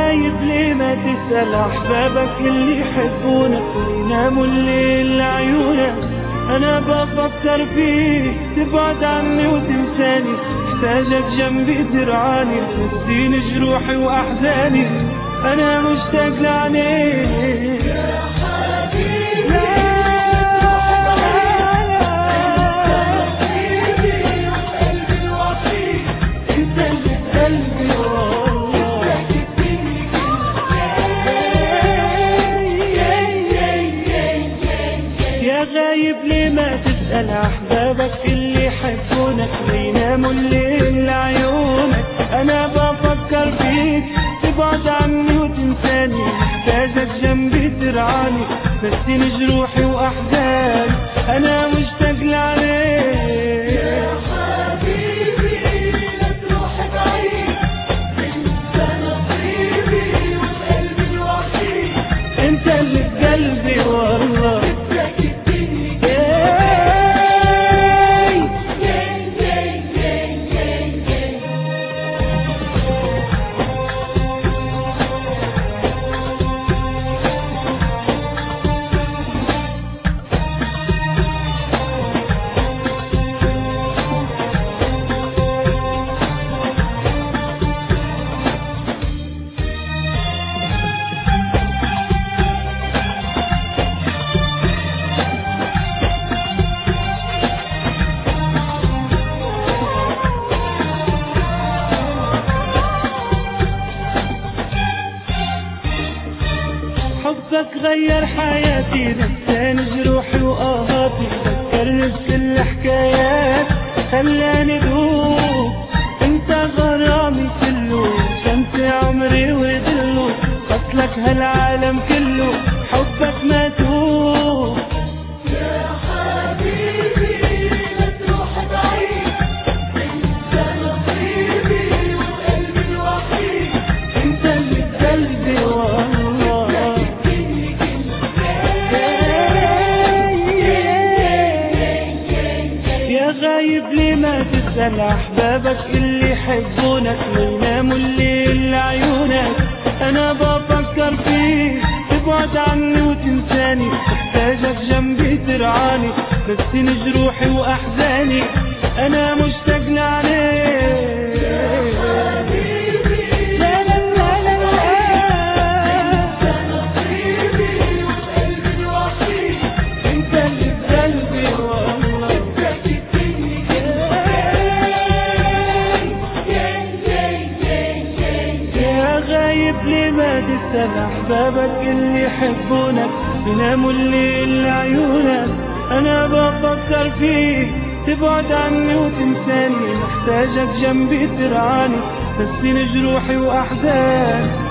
غايب ليه ما تسأل أحبابك اللي يحبونك ويناموا الليل لعيونك أنا بفكر فيك تبعد عني وتنساني محتاجك جنبي ترعاني تهديني جروحي وأحزاني أنا مشتاق لعينيك يا حبيبي نصيبي وقلبي الوحيد انت اللي في قلبي والله تديني يا غايب ليه ما تسأل أحبابك اللي يحبونك ويناموا الليل لعيونك أنا بفكر فيك تبعد عني وتنساني محتاجك جنبي ترعاني نسيني جروحي وأحزاني أنا مشتاق لعليك يا حبيبي لا تروح بعيد انت نصيبي وقلبي الوحيد انت اللي في قلبي والله تديني ياي حبك غير حياتي نساني جروحي وآهاتي فكرني بكل حكايات خلاني دوب انت غرامي كله شمس عمري ودلو قتلك هالعالم كله حبك ما توب يا حبيبي لا تروح بعيد انت نصيبي وقلبي الوحيد انت اللي في قلبي والله تديني يا غايب ليه ما تسأل أحبابك اللي يحبونك ويناموا الليل لعيونك أنا بفكر فيك تبعد عني وتنساني محتاجك جنبي ترعاني نسيني جروحي وأحزاني أنا مشتاق لعليك لا لا لا لا لا نصيبي وقلبي الوحيد انت اللي في قلبي والله تديني يا غايب ليه ما تسأل أحبابك اللي يحبونك يناموا الليل لعيونك أنا بفكر فيك تبعد عني وتنساني محتاجك جنبي ترعاني تسيني جروحي وأحزاني